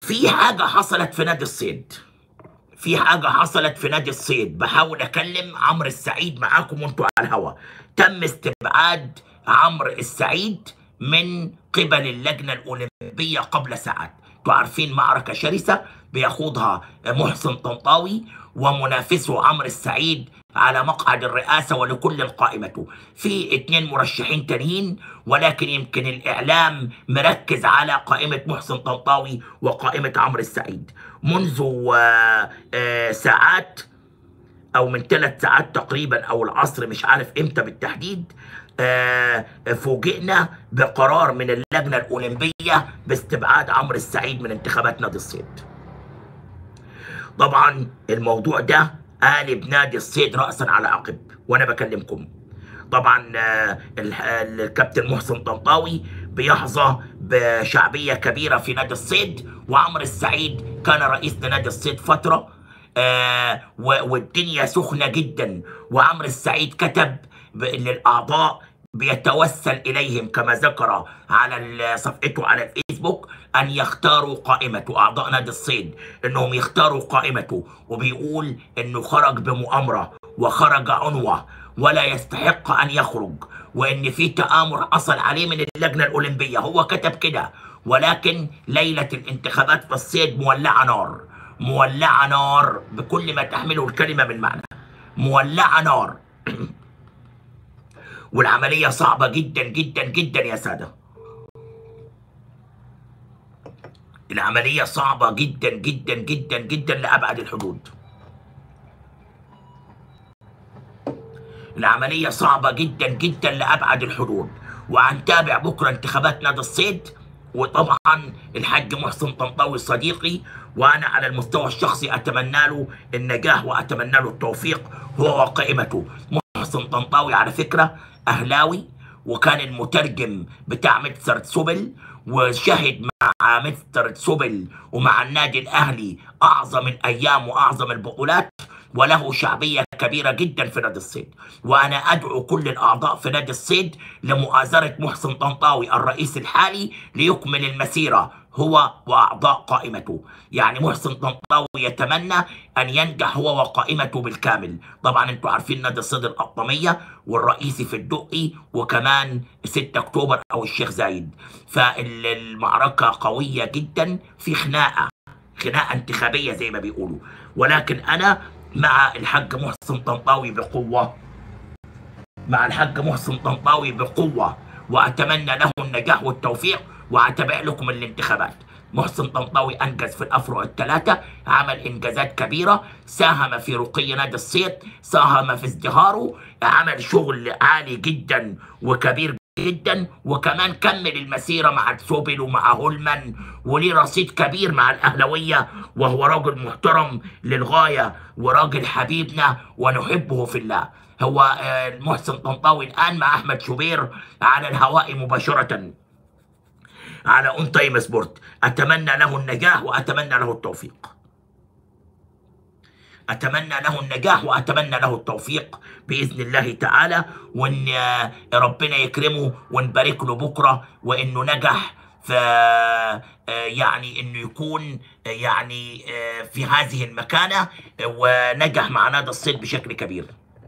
في حاجة حصلت في نادي الصيد في حاجة حصلت في نادي الصيد بحاول أكلم عمرو السعيد معاكم وانتوا على الهوا تم استبعاد عمرو السعيد من قبل اللجنة الأولمبية قبل ساعات انتوا عارفين معركة شرسة بيخوضها محسن طنطاوي ومنافسه عمرو السعيد على مقعد الرئاسة ولكل قائمته في اتنين مرشحين تانيين ولكن يمكن الإعلام مركز على قائمة محسن طنطاوي وقائمة عمرو السعيد منذ آه، آه، ساعات او من ثلاث ساعات تقريبا او العصر مش عارف امتى بالتحديد آه، فوجئنا بقرار من اللجنه الاولمبيه باستبعاد عمرو السعيد من انتخابات نادي الصيد. طبعا الموضوع ده قالب نادي الصيد راسا على عقب وانا بكلمكم. طبعا آه، ال- الكابتن محسن طنطاوي بيحظى بشعبيه كبيره في نادي الصيد وعمرو السعيد كان رئيس لنادي الصيد فتره آه و- والدنيا سخنه جدا وعمرو السعيد كتب ب- للاعضاء بيتوسل اليهم كما ذكر على ال- صفحته على الفيسبوك ان يختاروا قائمته اعضاء نادي الصيد انهم يختاروا قائمته وبيقول انه خرج بمؤامره وخرج عنوه ولا يستحق ان يخرج وان في تآمر حصل عليه من اللجنه الاولمبيه هو كتب كده ولكن ليله الانتخابات في الصيد مولعه نار مولعه نار بكل ما تحمله الكلمه من معنى مولعه نار والعمليه صعبه جدا جدا جدا يا ساده العمليه صعبه جدا جدا جدا جدا لابعد الحدود العملية صعبة جدا جدا لأبعد الحدود وهنتابع بكرة انتخابات نادي الصيد وطبعا الحاج محسن طنطاوي صديقي وأنا على المستوى الشخصي أتمنى له النجاح وأتمنى له التوفيق هو وقائمته محسن طنطاوي على فكرة أهلاوي وكان المترجم بتاع مستر سوبل وشهد مع مستر سوبل ومع النادي الأهلي أعظم الأيام وأعظم البطولات وله شعبية كبيرة جدا في نادي الصيد وأنا أدعو كل الأعضاء في نادي الصيد لمؤازرة محسن طنطاوي الرئيس الحالي ليكمل المسيرة هو وأعضاء قائمته يعني محسن طنطاوي يتمنى أن ينجح هو وقائمته بالكامل طبعا أنتوا عارفين نادي الصيد الأطلمية والرئيسي في الدقي وكمان 6 أكتوبر أو الشيخ زايد فالمعركة قوية جدا في خناقة خناقه انتخابيه زي ما بيقولوا ولكن انا مع الحاج محسن طنطاوي بقوه مع الحاج محسن طنطاوي بقوه واتمنى له النجاح والتوفيق واتابع لكم الانتخابات محسن طنطاوي انجز في الافرع الثلاثه عمل انجازات كبيره ساهم في رقي نادي الصيد ساهم في ازدهاره عمل شغل عالي جدا وكبير جدا وكمان كمل المسيرة مع تسوبل ومع هولمان وليه رصيد كبير مع الأهلوية وهو راجل محترم للغاية وراجل حبيبنا ونحبه في الله هو آه، محسن طنطاوي الآن مع أحمد شوبير على الهواء مباشرة على اون تايم سبورت أتمنى له النجاح وأتمنى له التوفيق اتمنى له النجاح واتمنى له التوفيق باذن الله تعالى وان آه، ربنا يكرمه ونبارك له بكره وانه نجح ف آه، يعني انه يكون آه، يعني آه، في هذه المكانه آه، ونجح مع نادي الصيد بشكل كبير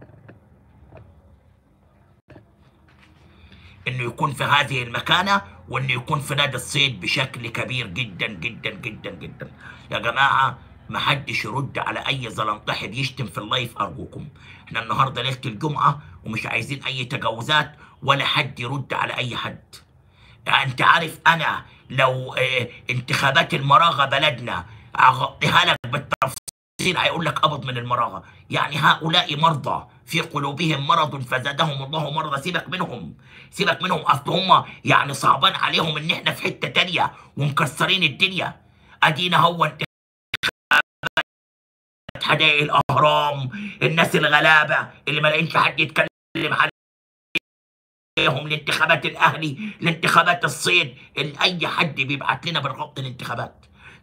انه يكون في هذه المكانه وانه يكون في نادي الصيد بشكل كبير جدا جدا جدا جدا يا جماعه ما حدش يرد على اي زلنطحي بيشتم في اللايف ارجوكم احنا النهارده ليله الجمعه ومش عايزين اي تجاوزات ولا حد يرد على اي حد انت عارف انا لو اه انتخابات المراغه بلدنا اغطيها لك بالتفصيل هيقول لك قبض من المراغه يعني هؤلاء مرضى في قلوبهم مرض فزادهم الله مرضى سيبك منهم سيبك منهم اصل هم يعني صعبان عليهم ان احنا في حته تانية ومكسرين الدنيا ادينا هو انت حدائق الاهرام الناس الغلابه اللي ما لاقينش حد يتكلم عليهم لانتخابات الاهلي لانتخابات الصيد ال- اي حد بيبعت لنا بنغطي الانتخابات